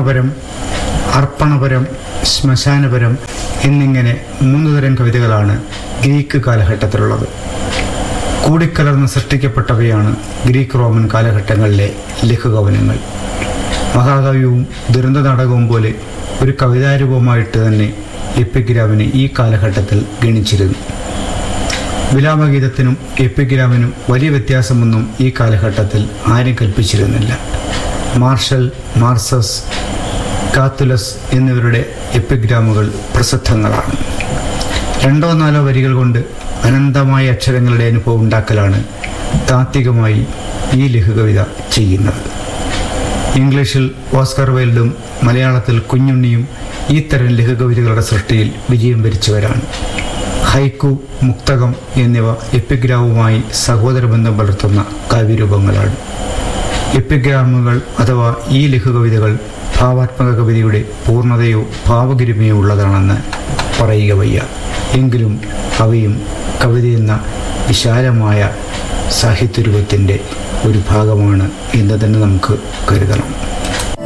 കർമ്മപരം അർപ്പണപരം ശ്മശാനപരം എന്നിങ്ങനെ മൂന്ന് തരം കവിതകളാണ് ഗ്രീക്ക് കാലഘട്ടത്തിലുള്ളത് കൂടിക്കലർന്ന് സൃഷ്ടിക്കപ്പെട്ടവയാണ് ഗ്രീക്ക് റോമൻ കാലഘട്ടങ്ങളിലെ ലഘുകവനങ്ങൾ മഹാകവിയും ദുരന്ത നാടകവും പോലെ ഒരു കവിതാരൂപമായിട്ട് തന്നെ എപ്പിഗ്രാമിനെ ഈ കാലഘട്ടത്തിൽ ഗണിച്ചിരുന്നു വിലാപഗീതത്തിനും എപ്പിഗ്രാമിനും വലിയ വ്യത്യാസമൊന്നും ഈ കാലഘട്ടത്തിൽ ആരും കൽപ്പിച്ചിരുന്നില്ല മാർഷൽ മാർസസ് കാത്തുലസ് എന്നിവരുടെ എപ്പിഗ്രാമുകൾ പ്രസിദ്ധങ്ങളാണ് രണ്ടോ നാലോ വരികൾ കൊണ്ട് അനന്തമായ അക്ഷരങ്ങളുടെ അനുഭവം ഉണ്ടാക്കലാണ് താത്വികമായി ഈ ലഘുകവിത ചെയ്യുന്നത് ഇംഗ്ലീഷിൽ ഓസ്കർ വൈൽഡും മലയാളത്തിൽ കുഞ്ഞുണ്ണിയും ഈ തരം ലഘുകവിതകളുടെ സൃഷ്ടിയിൽ വിജയം വരിച്ചവരാണ് ഹൈക്കു മുക്തകം എന്നിവ എപ്പിഗ്രാമുമായി സഹോദരബന്ധം പുലർത്തുന്ന കാവ്യരൂപങ്ങളാണ് എപ്പിഗ്രാമുകൾ അഥവാ ഈ ലഘുകവിതകൾ ഭാവാത്മക കവിതയുടെ പൂർണ്ണതയോ ഭാവഗരിമയോ ഉള്ളതാണെന്ന് പറയുക വയ്യ എങ്കിലും അവയും കവിതയെന്ന വിശാലമായ സാഹിത്യരൂപത്തിൻ്റെ ഒരു ഭാഗമാണ് എന്ന് തന്നെ നമുക്ക് കരുതണം